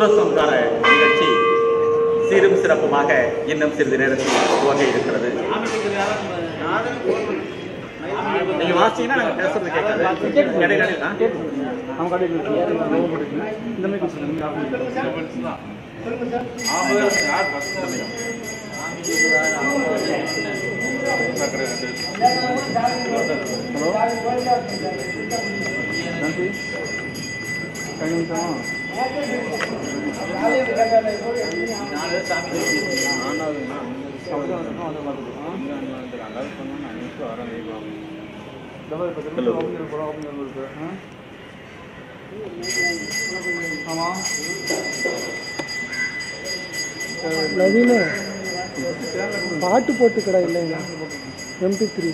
சூரசம்கார நிகழ்ச்சி சீரும் சிறப்புமாக இன்னும் சிறிது நேரத்தில் துவங்க இருக்கிறது நீங்க வாசிங்கன்னா நாங்க பேசுறது கேட்காது இடையில ஆ? நவீன பாட்டு போட்டுக்கடா இல்லைங்க எம்பி த்ரீ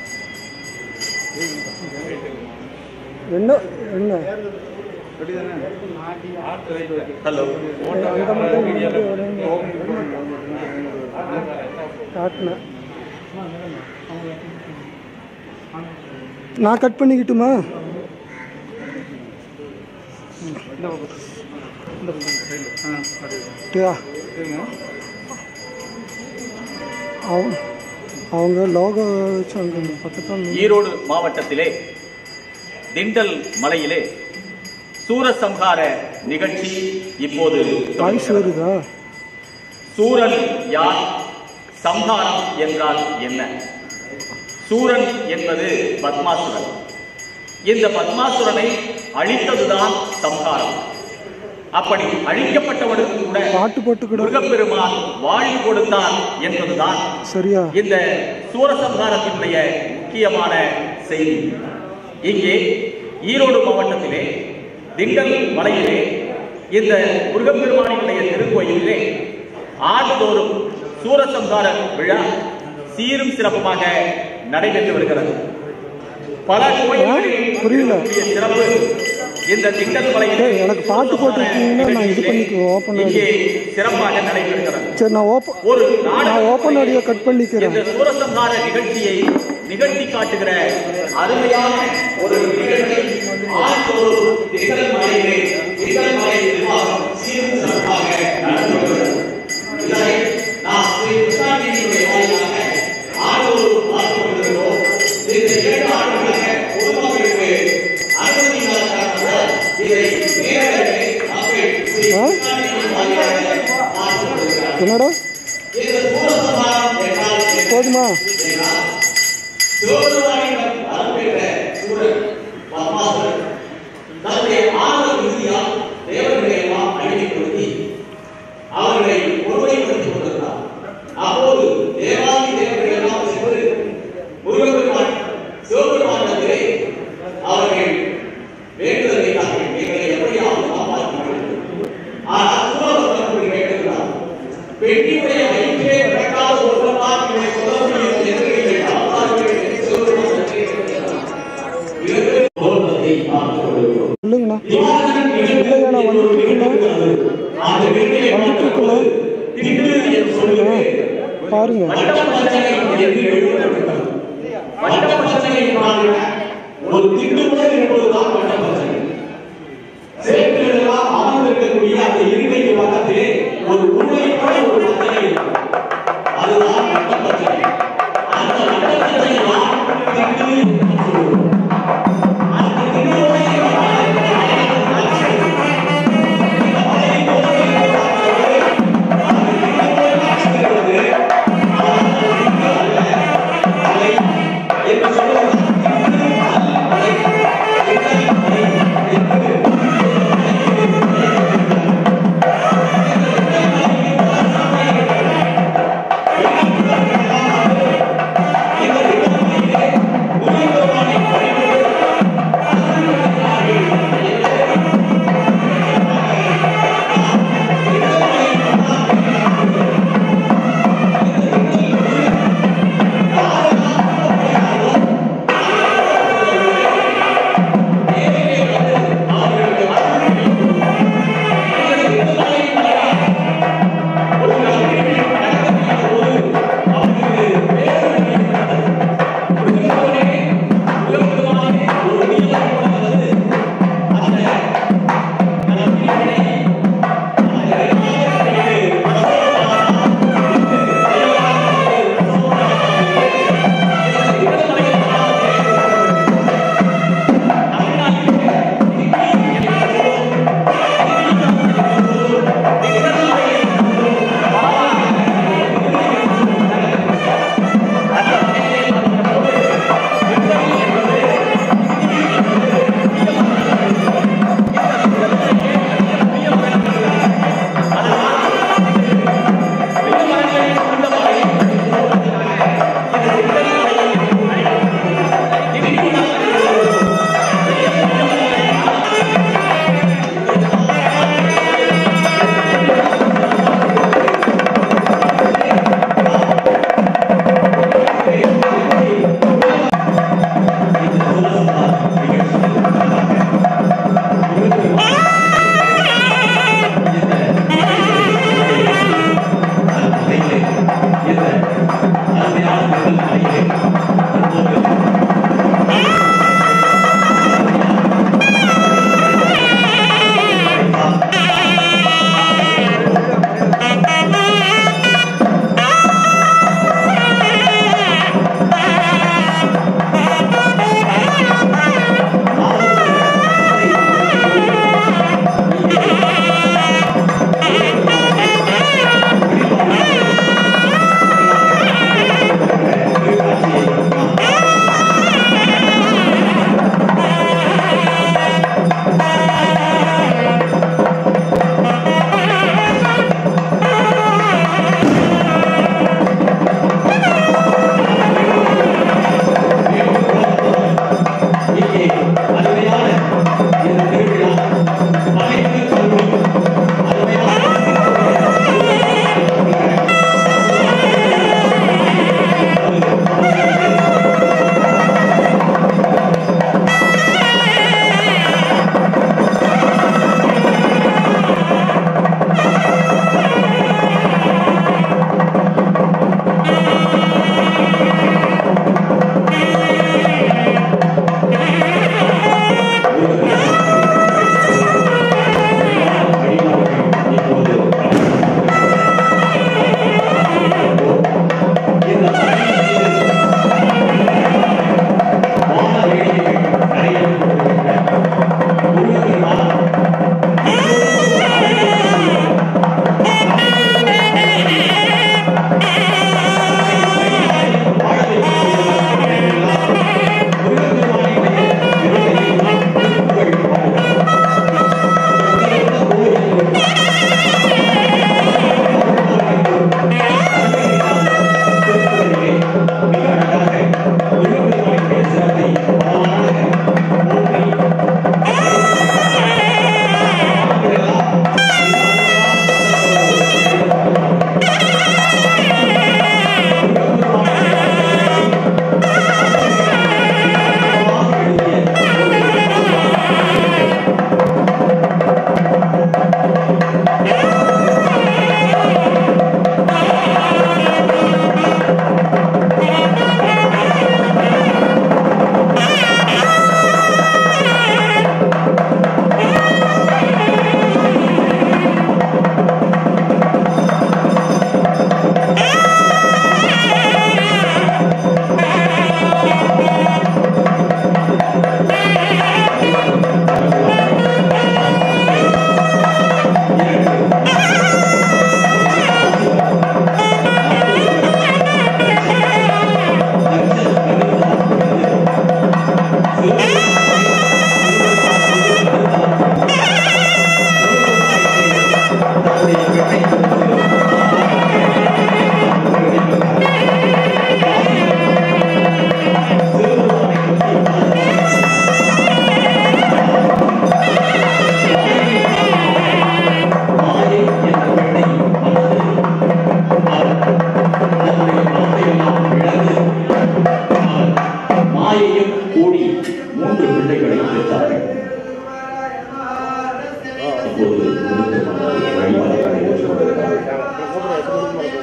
என்ன என்ன ஹலோ அந்த மாதிரி காட்டினேன் நான் கட் பண்ணிக்கிட்டுமா யா. அவங்க அவங்க லோகோ வச்சு அங்கே பக்கத்தில் ஈரோடு மாவட்டத்திலே திண்டல் மலையிலே சூரசம்ஹார நிகழ்ச்சி இப்போது வாய்ஸ் வருதா சூரன் யார் சம்ஹாரம் என்றால் என்ன சூரன் என்பது பத்மாசுரன் இந்த பத்மாசுரனை அழித்ததுதான் சம்ஹாரம் அப்படி அழிக்கப்பட்டவனுக்கு கூட பாட்டு போட்டுக்கிட முருகப்பெருமான் வாழ்வு கொடுத்தான் என்பதுதான் சரியா இந்த சூரசம்ஹாரத்தினுடைய முக்கியமான செய்தி இங்கே ஈரோடு மாவட்டத்திலே திண்டல் மலையிலே இந்த முருகப்பெருமானினுடைய திருக்கோயிலிலே ஆண்டுதோறும் சூரசம்ஹார விழா சீரும் சிறப்புமாக நடைபெற்று வருகிறது பல கோயில்களில் புரியல. இருக்கக்கூடிய சிறப்பு இந்த திண்டல் மலையிலே ஏய், எனக்கு பாட்டு போட்டிருக்கீங்கன்னா நான் இது பண்ணிக்குவேன், open இங்கே சிறப்பாக நடைபெறுகிறது சரி நான் ஓப்பன் ஒரு நான் நாடக ஓப்பன் ஆடியோ கட் பண்ணிக்கிறேன் இந்த சூரசம்ஹார நிகழ்ச்சியை நிகழ்த்தி காட்டுகிற அருமையான ஒரு நிகழ்வை ஆண்டோறும் திங்கள் மலையிலே திங்கள் மலை நிர்வாகம் சீரும் சிறப்பாக நடந்து வருகிறது. இதனை நாம் ஸ்ரீ கிருஷ்ணாஜியினுடைய வாயிலாக ஆண்டோறும் பார்த்து கொண்டிருக்கிறோம். இந்த இரண்டு ஆண்டுகளாக பொதுமக்களுக்கு அனுமதி இல்லாததால் இதை நேரடியாக மக்கள் ஸ்ரீ ஆ? கிருஷ்ணாஜியின் வாயிலாக பார்த்து கொண்டிருக்கிறார்கள். என்னடா இந்த சூரசம்ஹாரம் என்றால் என்ன? போதுமா சிவபெருமானிடம் வரம் பெற்ற சூரன் பத்மாசுரன் தன்னுடைய ஆணவ விருதியால் தேவர்களை எல்லாம் அழிவுபடுத்தி அவர்களை ஒருமைப்படுத்திக் கொண்டிருந்தார் அப்போது தேவாதி தேவர்கள் எல்லாம் சென்று முருகப்பெருமான் சிவபெருமானிடத்திலே அவர்கள் வேண்டுதல் வைத்தார்கள் எங்களை எப்படியாவது காப்பாற்ற வேண்டும் ஆனால் சூரபத்மன் கேட்டிருந்தார் பெண்ணினுடைய வயிற்றே பிறக்காத ஒருவன்தான் இவனை சொல்ல முடியும் என்று இதை காப்பாற்றுவேன் என்று சிவபெருமானிடத்திலே கேட்டிருந்தார். இதற்கு தோற்றத்தை பார்த்துக் கொண்டிருக்கிறோம். இல்லைங்கண்ணா திவாகரன் இல்லையா நான் வந்துட்டு இருக்கேண்ணா அந்த பெண்ணினை வந்துட்டு இருக்கேண்ணா திண்டு என்று சொல்லுவேன் பாருங்க வட்டப்பட்டனை என்று எழுதப்பட்டது. வட்டப்பட்டனை என்றால் ஒரு திண்டு முதல் என்பதுதான் வட்டப்பட்டனை சேற்றிலெல்லாம் அமர்ந்திருக்கக்கூடிய அந்த இருக்கைக்கு பக்கத்திலே ஒரு உண்மை போல ஒரு பட்டனை இருக்கும். அதுதான் வட்டப்பட்டனை அந்த வட்டப்பட்டனை தான் திண்டு என்று சொல்லுவோம். அந்த திண்டுவோடு என்று சொல்லுவது மாயை என்ற பெண்ணை மணந்து அவர் தன்னுடைய மனதையெல்லாம் இழந்து அவர் மாயையும் கூடி மூன்று பிள்ளைகளை பெற்றார்கள் இப்போது முழுக்க வழிபாடுகளை ஏற்றுக்கொள்கிறார்கள்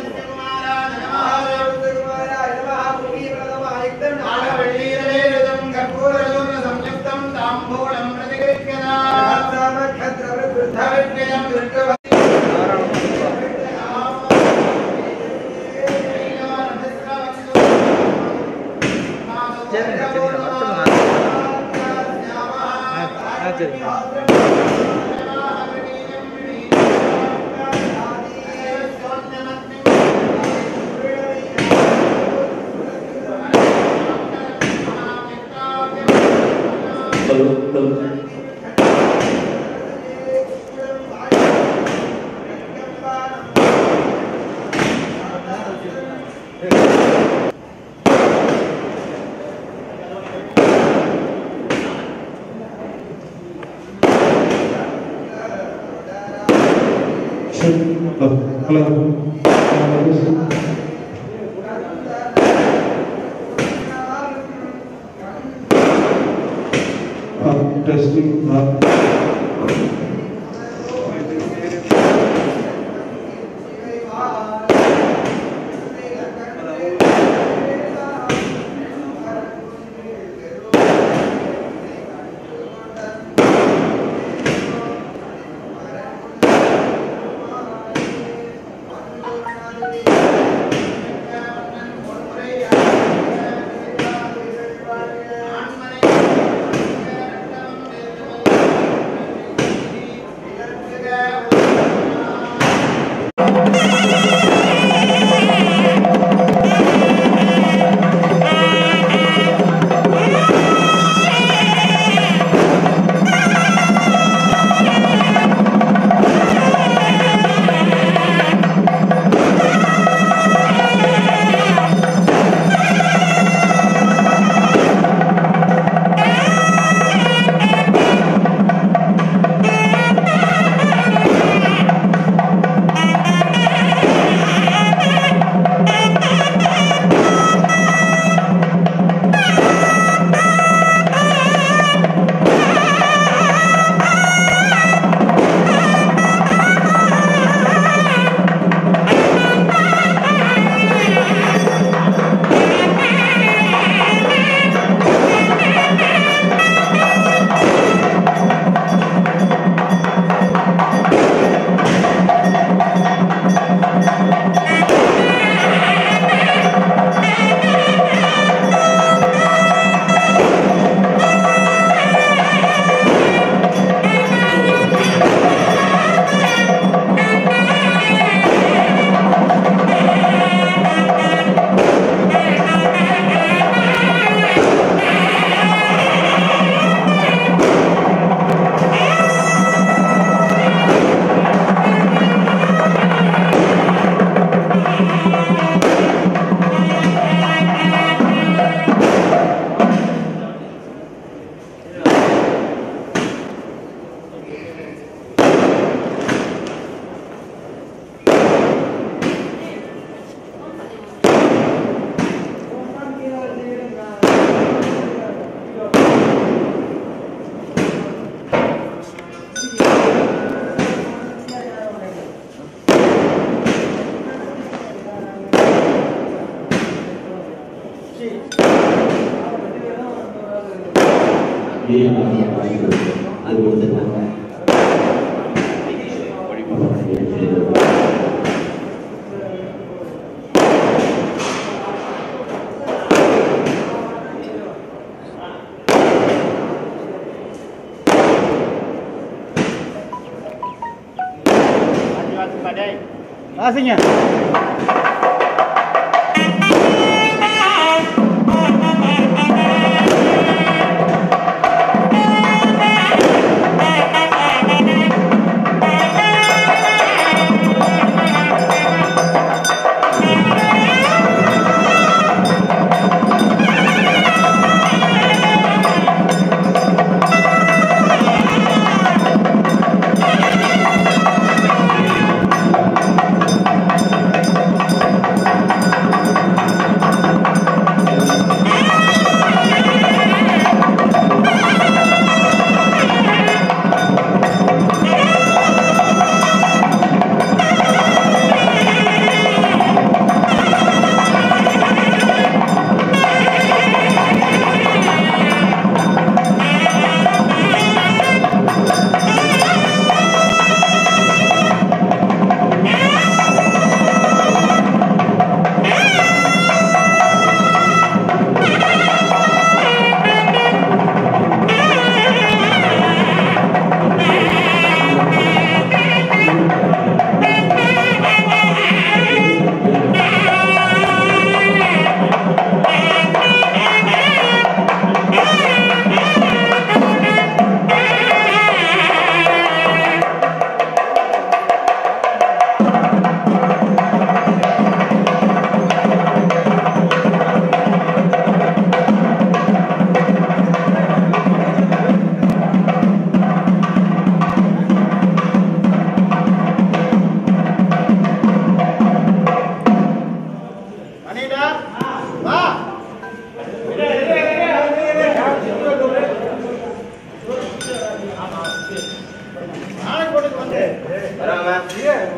Hello. Uh, testing. Uh, அது கொடுத்துருக்காங்க Asingnya. Thank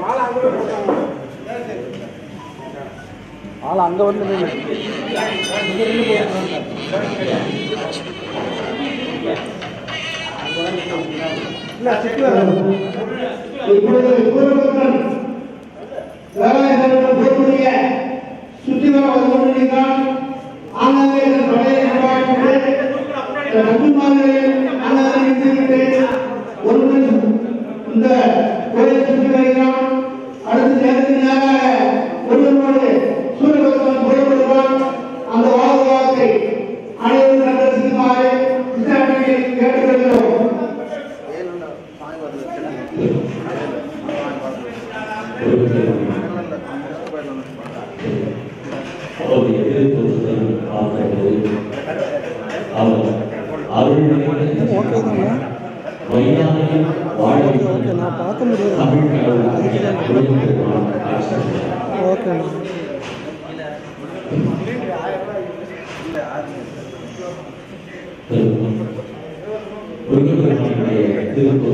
ஆள் அங்கே வந்து நின்னு. இல்ல சிக்கல இப்பொழுது பூர்வபக்தன் வேலாயுதம் போக்கூடிய சுற்றிவர வந்து கொண்டிருக்கிறான் ஆங்காங்கே இதன் படையை நிர்வாகித்து நம்பிமார்களையும் ஆங்காங்கே நிறுத்திவிட்டு ஒருவன் இந்த கோயிலை சுற்றி வருகிறான் அடுத்த நேரத்தில் நேராக ஒருவனோடு சூரியபக்தன் புறப்படுவான் அந்த வாழ்வாக்கை அனைவரும் சந்தர்சிக்குமாறு இஸ்லாமியில் கேட்டுக்கொள்கிறோம் அவருடைய திருத்தொழுத்தை பார்த்தபோது அவர் அருள் ஓகே தானே வையானையும் வாழ ஓகே நான் பார்க்க முடியாது தமிழ் கடவுள் காட்சி ஓகேண்ணா முருகப்பெருமானுடைய திருத்தொ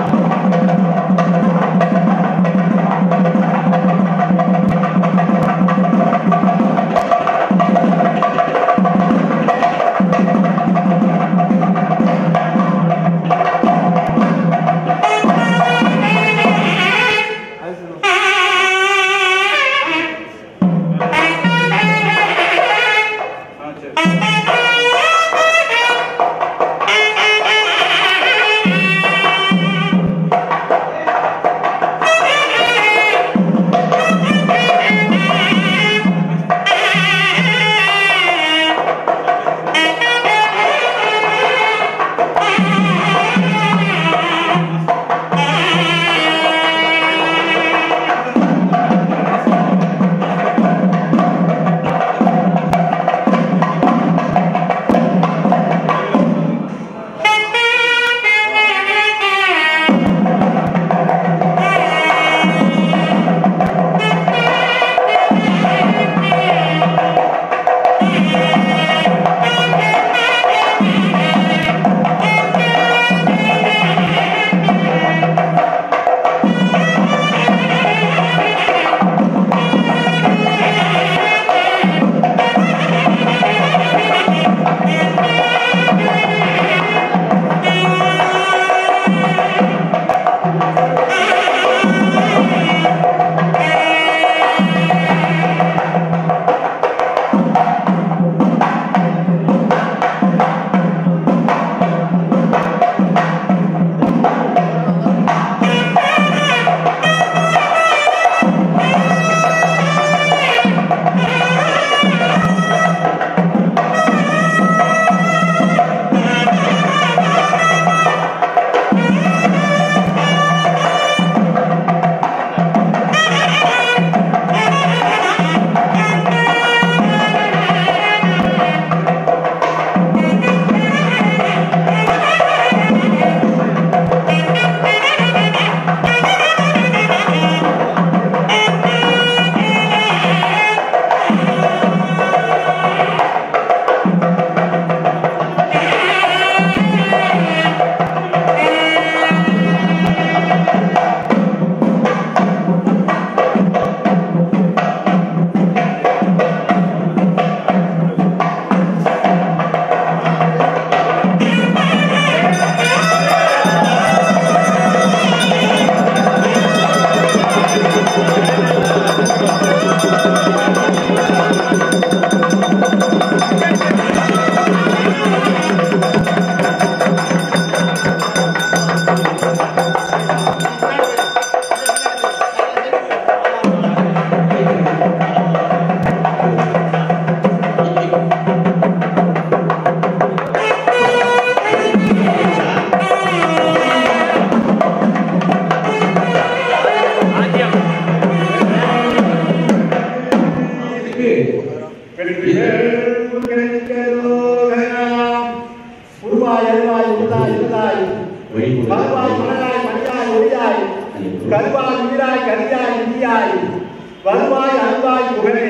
உருவாய் அருவாய் உள்ளாய் இருந்தாய் மறுவாய் மலராய் மணியாய் ஒளியாய் கருவாய் உயிராய் கரியாய் இந்தியாய் வருவாய் அருவாய் புகழே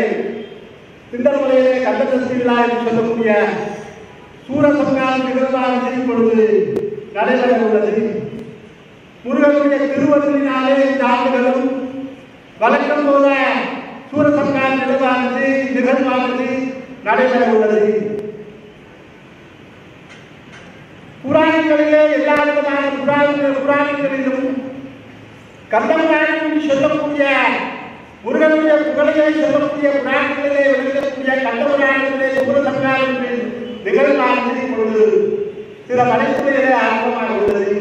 திண்டமலையிலே கண்டதசி விழா என்று சொல்லக்கூடிய சூரசம்காரம் நிகழ்வாக இப்பொழுது நடைபெற உள்ளது முருகனுடைய திருவருளினாலே இந்த ஆண்டுகளும் வழக்கம் போல சூரசங்கார நிகழ்வானது நிகழ்வானது நடைபெற உள்ளது புராணங்களிலே எல்லா விதமான புராண புராணங்களிலும் கந்தபுராணம் சொல்லக்கூடிய முருகனுடைய புகழையை சொல்லக்கூடிய புராணங்களிலே விளங்கக்கூடிய கந்தபுராணத்திலே சூரசங்காரம் நிகழ்வானது இப்பொழுது சில மலைப்புகளிலே ஆரம்பமாக உள்ளது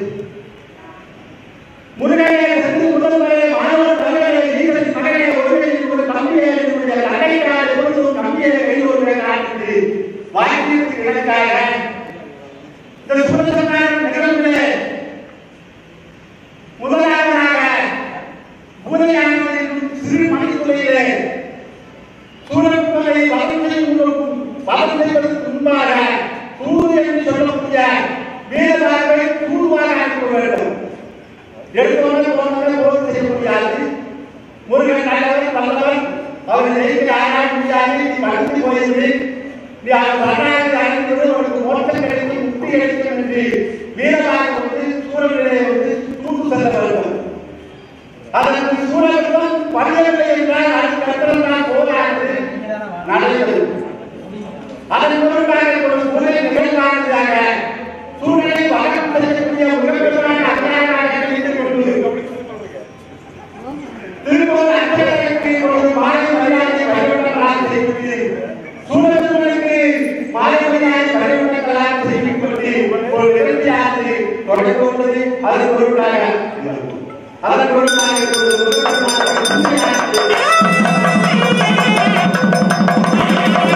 முருகனே சென்று முதல்வரே மாணவர் தலைவரே ஈசன் மகனே ஒருவரை ஒரு தம்பியை என்னுடைய தந்தைக்கார எப்பொழுதும் தம்பியை கையொருவரை காட்டு வாய்ப்பிற்கு இலக்காக இந்த சுதந்திரமான நிகழ்விலே முதலாவதாக பூதையானது என்னும் சிறு மணித்துறையிலே சூழல்களை வளம் செய்வதற்கும் வளம் செய்வதற்கு முன்பாக தூது என்று சொல்லக்கூடிய வீரதார்வை தூதுவாக அனுப்ப வேண்டும் எடுத்தவர்கள் போனவர்கள் போது செய்ய முடியாது முருகன் நல்லவர் நல்லவர் அவரை ஜெயிக்க ஆராய முடியாது நீ மறுத்து போயிரு நீ அவர் வரலாறு அறிந்தது அவனுக்கு மோட்சம் கிடைக்கும் முக்தி கிடைக்கும் என்று வீரமாக வந்து சூழலிலே வந்து தூக்கு செல்ல வேண்டும் அதற்கு சூழலுடன் பணியவில்லை என்றால் அதுக்கு அப்புறம் தான் போராடு நடைபெறும் அதன் மூலமாக ஒரு சூழலை நிகழ்காணதாக சூழலை வழக்கம் செய்யக்கூடிய மிகப்பெரிய அத்தியாயமாக இருந்து கொண்டு திருப்பூர் அத்தியாயத்தை ஒரு மாலை மரியாதை வழிபட்டலாக செய்வது சூழலுக்கு மாலை மரியாதை வழிபட்டலாக செய்து கொண்டு ஒரு நிகழ்ச்சியானது தொடர்ந்து கொண்டது அதன் பொருளாக அதன் பொருளாக ஒரு உருவகமான உண்மையானது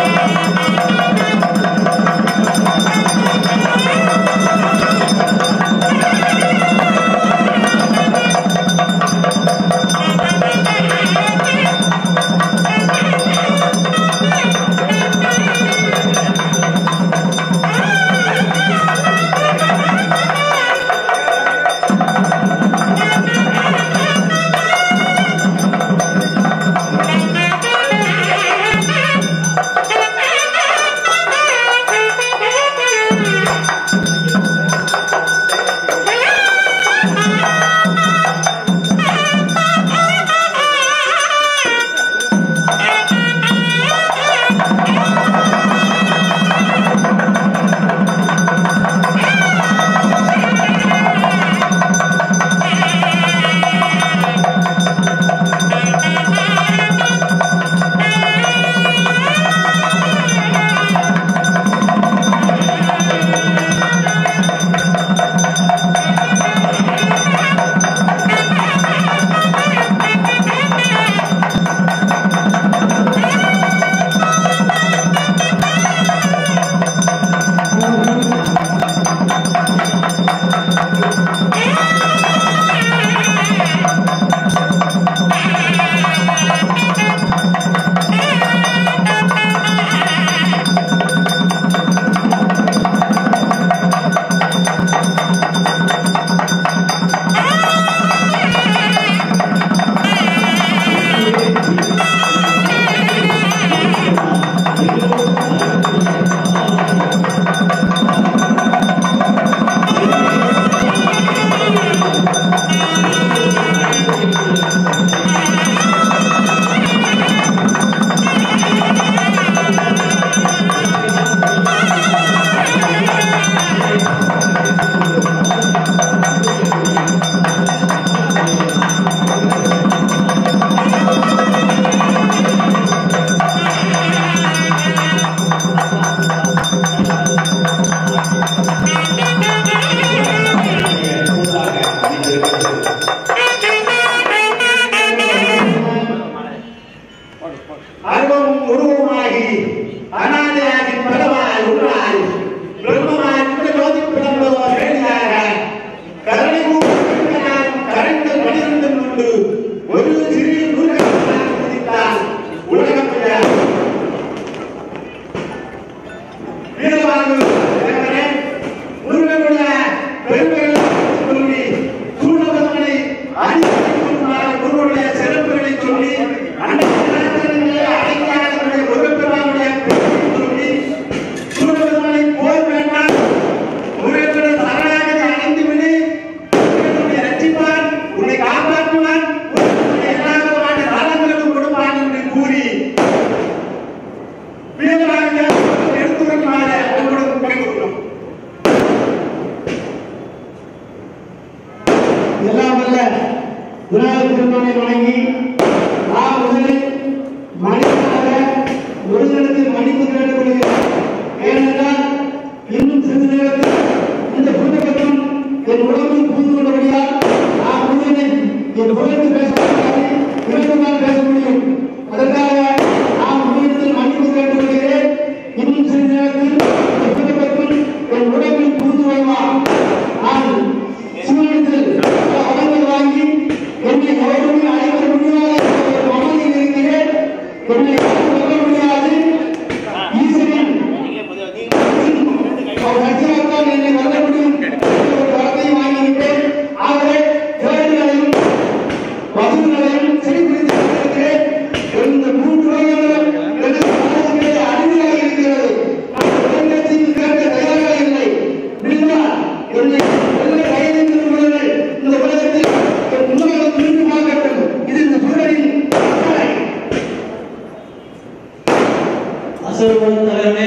அசுரவன் தலைவனே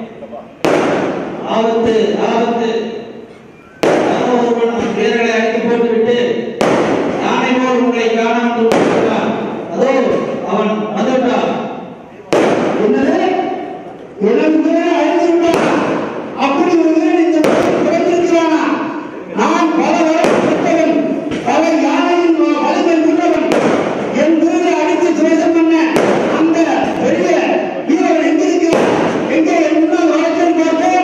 ஆபத்து ஆபத்து யாரோ ஒருவன் நம் வீரர்களை அடித்து போட்டுவிட்டு யானை போல் உங்களை காணாமல் விட்டான். அதோ அவன் வந்துவிட்டான் என்னது எனக்கு மேலே அழித்து விட்டான் அப்படி ஒரு வீரன் இந்த உலகில் பிறந்திருக்கிறானா நான் பல வயது பெற்றவன் பல யானையின் வலிமை உள்ளவன் என் வீரை அடித்து துவேஷம் பண்ண அந்த பெரிய வீரன் எங்க இருக்கிறான் எங்கே என் முன்னால் வழக்கம் பார்ப்போம்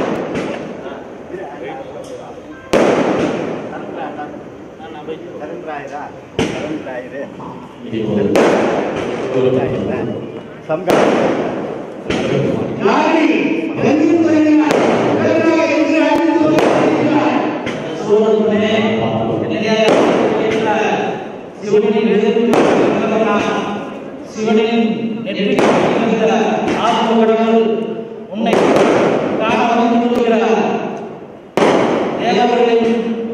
சரண்ராயரா சரண்ராயரு யாரை எங்கும் தொடங்கினார் உடனடியாக என்று அழித்து வருகிறார் சூரனுடனே நிலையாக சிவனின் எதிர்ப்பு சிவனின் நெற்றியில் இருக்கின்ற ஆத்மகடங்கள் உன்னை காண வந்திருக்கிறார் தேவர்களின்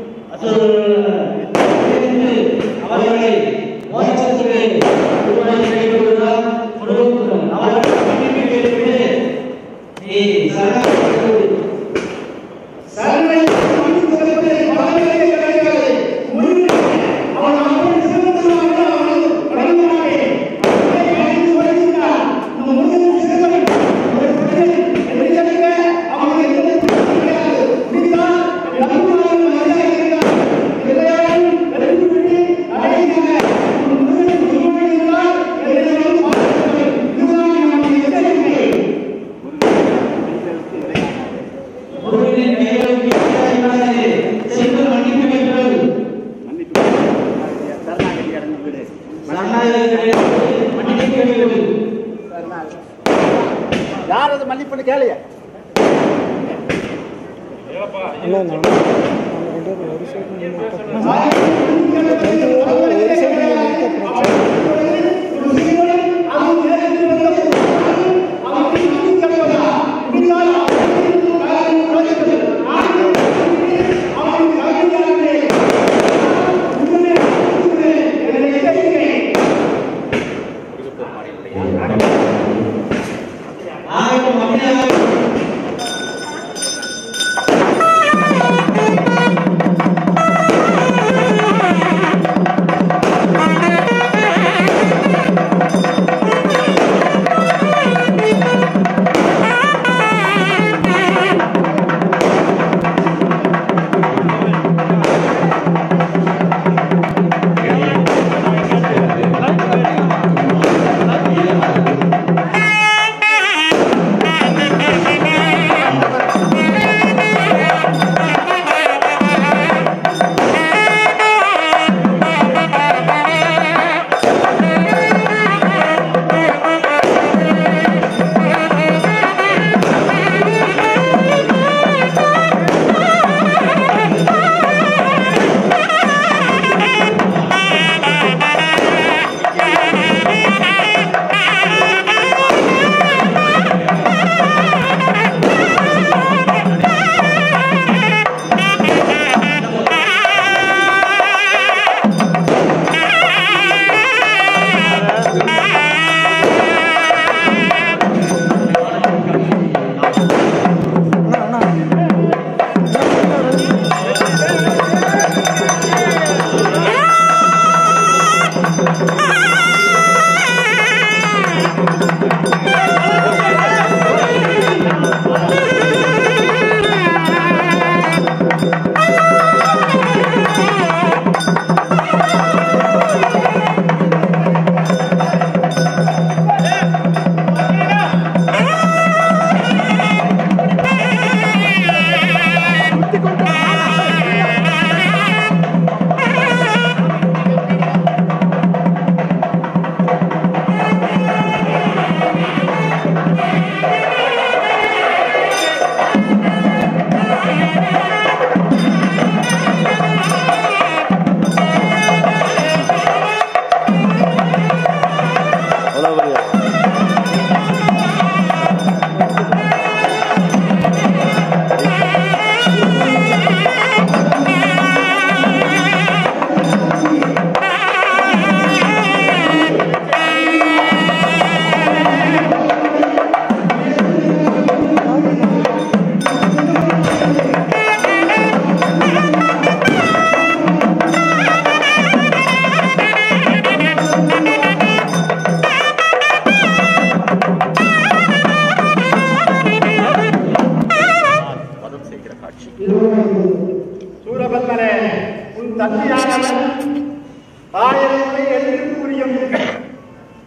அவர்களை மோட்சத்திலே உருவாக்கி வைத்துள்ளார் கொடுக்கிறார் அவர்களை மன்னிப்பு கேட்டு நீ சரணாகி சரணை மன்னிப்பதற்கு பலவில்லை கிடையாது முருகன் அவன் அப்படி சிறந்தவனாக அவனை வணங்க மாட்டேன் அவனை பயந்து வருகிறான் இந்த முருகன் சிறந்தவன் ஒரு பெண்ணை எதிர்க்க அவனை எதிர்த்து கிடையாது முடிந்தால் நம்புவார்கள் மரியாதை இருக்கிறார் எதையாலும் வெறுப்புவிட்டு அடைகிறார் முருகன் உண்மை இருந்தால் எதையாலும் பார்க்கிறார்கள் இதுதான் நம்முடைய எச்சரிக்கை முருகனின் கைகளுக்கு இணையாதே. சென்று மன்னிப்பு கேட்கிறது. சரணாகதி அடைஞ்சு விடு சரணாகதிகளை மன்னிப்பு கேட்கிறது. யார் அது மன்னிப்புன்னு கேளைய அண்ணா நான் நான் ரெண்டு பேரும் ஒரு சைடு நின்றுட்டேன் ரெண்டு பேரும் ஒரு சைடு நின்றுட்டு ஆகட்டும், அப்படியே ஆகட்டும். Thank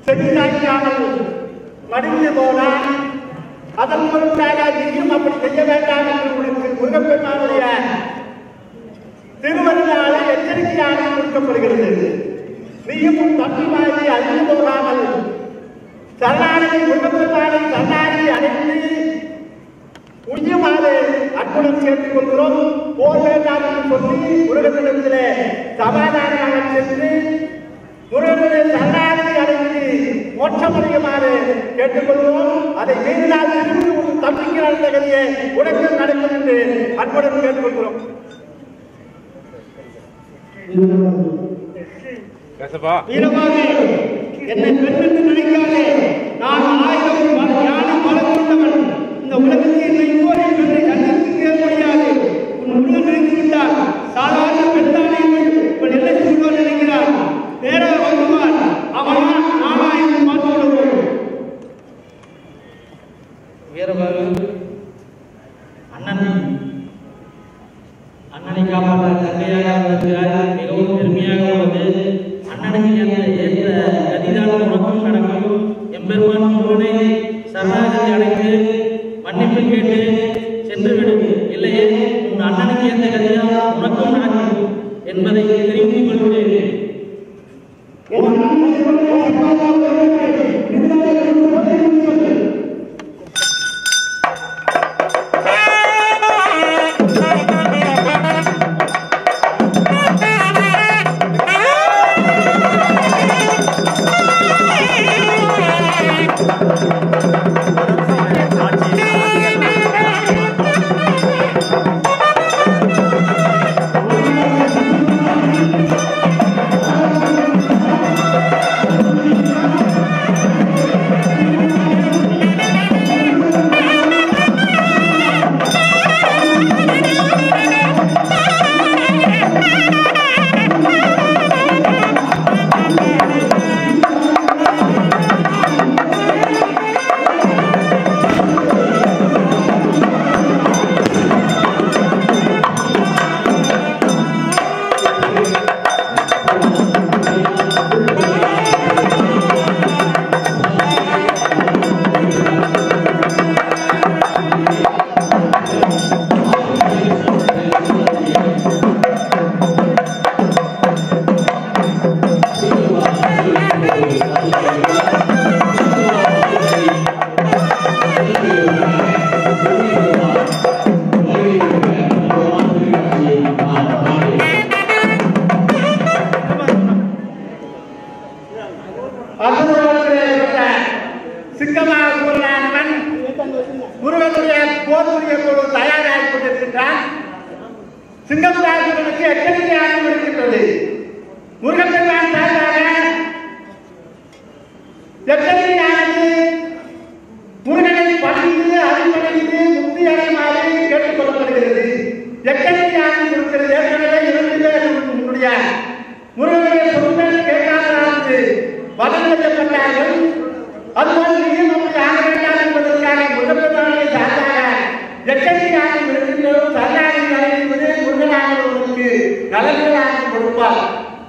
செவிசாய்க்காமல் மடிந்து போனான் அதன் பொருட்டாக நீயும் அப்படி செய்ய வேண்டாம் என்று உனக்கு முருகப்பெருமானுடைய திருவருளால எச்சரிக்கையாக கொடுக்கப்படுகிறது நீயும் உன் தம்பிமாரி அழிந்து போகாமல் சரணாகதி முருகப்பெருமானை சரணாகதி அடைந்து உய்யுமாறு அன்புடன் கேட்டுக் கொள்கிறோம் போர் வேண்டாம் என்று சொல்லி முருகனிடத்திலே சமாதானமாக சென்று முருகனுடைய சரணாகதி அடைந்து மோட்சமடையுமாறு கேட்டுக்கொள்கிறோம் அதை மீறினால் திரும்பி உன் தம்பிக்கு நடந்த கதையை உனக்கு நடக்கும் என்று அன்புடன் கேட்டுக்கொள்கிறோம் வீரபாகு என்னை பெண் என்று நினைக்காதே நான் ஆயிரம் பல- ஞானம் பலம் கொண்டவன் இந்த உலகத்தில் என்னை இன்னொரு பெண்ணை சந்திக்க முடியாது உன் முருகன் நினைத்து விட்டார் சாதாரண பெண்தானே இவள் என்ன சொல்வார் நினைக்கிறார் நேராக வந்துவார் அவனா நானா என்று பார்த்து விடுவோம் வீரபாகு அண்ணன் அண்ணனை காப்பாற்ற தங்கையாக வந்திருக்கிறார் மிகவும் பெருமையாக உள்ளது அண்ணனுக்கு ஏற்ற ஏற்ற கதிதான் உனக்கும் நடக்கும் எம்பெருமான் முருகனை சரணாகதி அடைந்து மன்னிப்பு கேட்டு சென்று விடு இல்லையே உன் அண்ணனுக்கு ஏற்ற கதிதான் உனக்கும் நடக்கும் என்பதை தெரிந்து கொள்கிறேன் அசுரத்திலே சிங்கமாக சூரனானவன் முருகனுடைய போர் புரிய குழு தயாராகி கொண்டிருக்கின்றான் சிங்கமுராசுரனுக்கு எச்சரிக்கையாக இருக்கின்றது முருகன் பெருமான் சார்பாக எச்சரிக்கையானது முருகனை பணிந்து அடிப்படைந்து முக்தி அடையுமாறு கேட்டுக் கொள்ளப்படுகிறது எச்சரிக்கையாக இருக்கிறது ஏற்கனவே இரண்டு பேர் உன்னுடைய முருகனுடைய சொந்தம் கேட்காதது வதம் செய்யப்பட்டார்கள் அதுபோல் நீயும் அப்படி ஆக வேண்டாம் என்பதற்காக முருகப்பெருமானை சார்பாக எச்சரிக்கையாக இருக்கின்றோம் சரணாகி அடைவது முருகனானவர்களுக்கு நலன்களாக கொடுப்பார்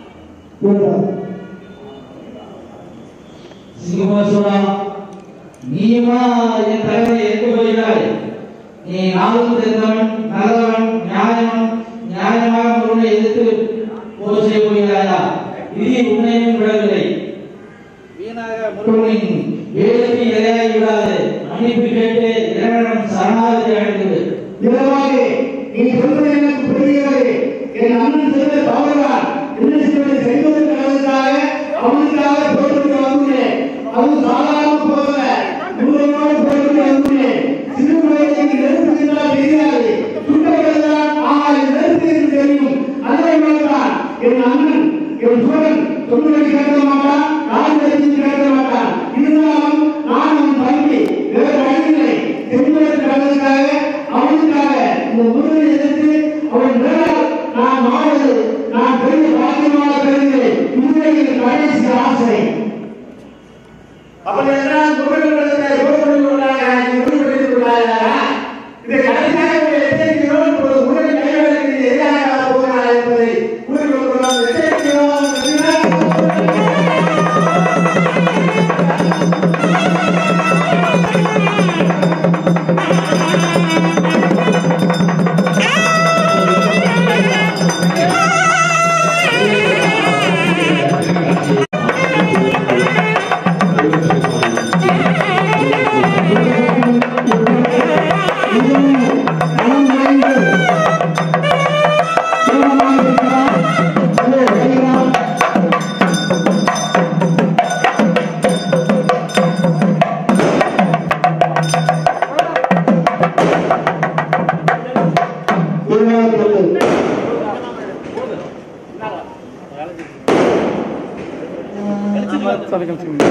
சிங்கமாசுரா நீயுமா என் தலைவரை எட்டு போகிறாய் நீ நாளும் தெரிந்தவன் நல்லவன் நியாயம் நியாயமாக முருகனை எதிர்த்து போர் செய்ய போகிறாயா இது உன்னையும் விடவில்லை வீணாக முருகனின் வேலைக்கு இரையாகி விடாது மன்னிப்பு கேட்டு இறைவனிடம் சரணாகதி அடைந்தது இரவாகே நீ சொல்வது எனக்கு புரிகிறது என் அண்ணன் செய்த தவறுதான் என்ன செய்வது செய்வதற்கு நல்லதுக்காக அவனுக்காக போட்டுக்கு வந்தேன் அது சாதாரண போகல நூறோடு போட்டுக்கு வந்தேன் சிறு வயதில் நெருப்பு என்றால் தெரியாது சுட்டவர்கள்தான் ஆனால் இது நெருப்பு என்று தெரியும் அதே மாதிரிதான் என் அண்ணன் என் சூழல் சொல்வதை கேட்க மாட்டான் நான் தெரிஞ்சு கேட்க மாட்டான் இருந்தாலும் நான் அவன் தம்பி வேறு வழியில்லை தெரிவதற்கு நல்லதுக்காக அவனுக்காக இந்த முருகனை எதிர்த்து அவன் மேலால் நான் வாழ்வது நான் பெரிய பாக்கியமாக கருதுகிறேன் இதுவே என் கடைசி ஆசை அப்படி என்றால் முருகனிடத்தில் யோகப்படுவதாக முருகப்படுவதாக இதை கடைசியாக ஒரு எச்சரிக்கையோடு இப்பொழுது முருகன் கைவிடுவதற்கு எதிராக போகிறார் என்பதை கூறிக்கொள்கிறோம் எச்சரிக்கையோடு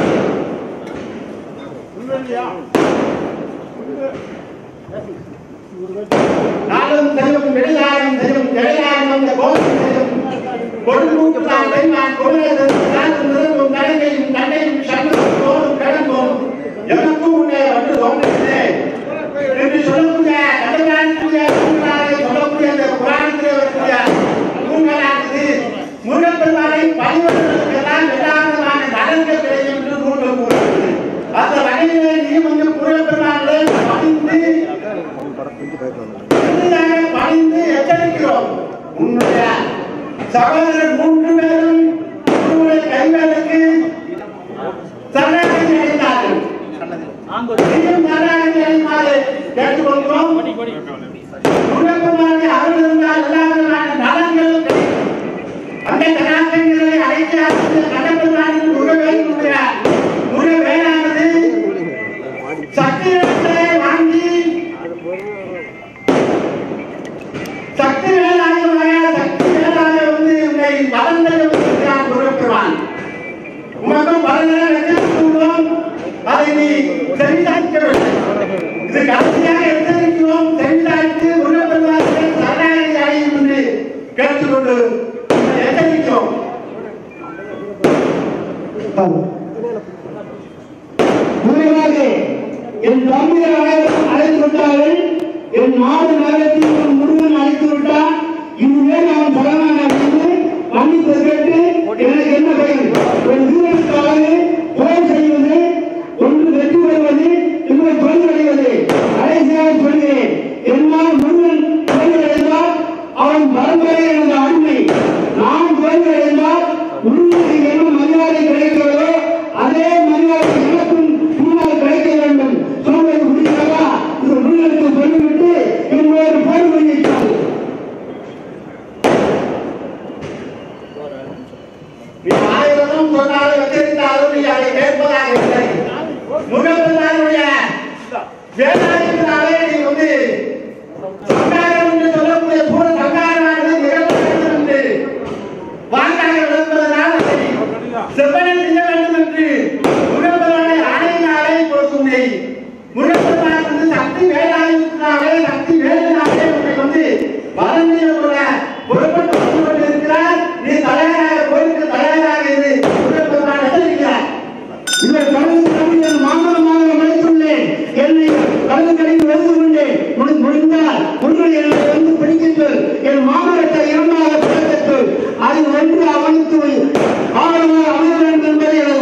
நாளும் தெய்வம் வெளியாரும் தெய்வம் இடையாரும் வந்த கோலம் தெய்வம் கொடுமூக்கலாம் தெய்வான் கொள்ளையர் நாளும் நிறமும் நலங்கையும் தன்னையும் சண்முகம் தோறும் கடந்தும் எமக்கும் முன்னே வந்து தோன்றுகிறேன் என்று சொல்லக்கூடிய கடலாக்கூடிய நூல்களாலே சொல்லக்கூடிய அந்த புராணத்திலே வரக்கூடிய நூல்களானது முருகப்பெருமானை பணிவதற்கெல்லாம் எல்லா விதமான நலன்கள் கிடைக்கும் என்று நூல்கள் கூறுகிறது அந்த வகையிலே நீ வந்து முருகப்பெருமானிலே பணிந்து உறுதியாக பணிந்து எச்சரிக்கிறோம் உன்னுடைய சகோதரர் மூன்று பேரும் உன்னுடைய கைகளுக்கு சரணாகதி அடைந்தார்கள் நீயும் சரணாகதி அடையுமாறு கேட்டுக்கொள்கிறோம் முருகப்பெருமானை அருள் இருந்தால் எல்லா விதமான நலன்களும் கிடைக்கும் அந்த கலாச்சாரங்களை அழைத்து கடற்பெருமானின் முருகவேலுடைய முருகவேலானது சக்தியிடத்திலே வாங்கி சக்தி வேலாயுடைய சக்தி வேலாய வந்து உன்னை வளர்ந்தது இருக்கிறான் முருகப்பெருமான் உனக்கும் பலனை வைத்திருக்கிறோம் அதை நீ செவிசாய்க்க வேண்டும் இது கடைசியாக எச்சரிக்கிறோம் செவிசாய்த்து முருகப்பெருமானை சரணாகதி அடையும் என்று கேட்டுக்கொண்டு உன்னை எச்சரிக்கிறோம் முருகனாகே என் தம்பியை அழைத்து விட்டார்கள் என் நாடு நகரத்தில் ஒரு முருகன் அழைத்து விட்டான் இனிமேல் அவன் பலனாக இருந்து மன்னிப்பு கேட்டு எனக்கு என்ன பயன் என் வீரனுக்காக போர் செய்வது ஒன்று வெற்றி பெறுவது இன்னொரு தோல்வியடைவது கடைசியாக சொல்கிறேன் என்னால் முருகன் தோல்வியடைந்தால் அவன் பரம்பரை எனது அருமை நான் தோல்வியடைந்தால் முருகனுக்கு என்ன மரியாதை கிடைக்கிறதோ அதே மரியாதை எனக்கும் முன்னால் கிடைக்க வேண்டும் சொல்வது முடிகிறதா இது முருகனுக்கு சொல்லிவிட்டு இன்னொரு போர் பண்ணிட்டார் நீ ஆயிரம் சொன்னாலும் எச்சரித்தாலும் நீ அதை கேட்பதாக இல்லை முருகப்பெருமானுடைய வேதாயத்தினாலே நீ வந்து சங்காரம் என்று சொல்லக்கூடிய பூர சங்காரமானது நிகழ்த்த வேண்டும் என்று வாக்காக விளம்புவதனால் அதை செவ்வனை செய்ய வேண்டும் என்று முருகப்பெருமானை ஆணையினாலே கொடுக்கும் முருகப்பெருமான் வந்து சக்தி வேலாயுத்தினாலே சக்தி வேலினாலே உன்னை வந்து வளர்ந்தியோட பொறுப்பட்டு வந்து கொண்டிருக்கிறார் நீ தலைவராக கோயிலுக்கு தலைவராக இரு முருகப்பெருமான் எச்சரிக்கிறார் இந்த கடல் கடலில் மாமலமாக மறைத்துள்ளேன் என்னை கடல் கடையில் வந்து கொண்டேன் உனக்கு முடிந்தால் முருகன் என்னை வந்து பிடிக்கிட்டு என் மாமலத்தை இரண்டாக பிறக்கட்டு அதில் ஒன்று அவனுக்கு ஆழமாக அமைய வேண்டும் என்பதை எனது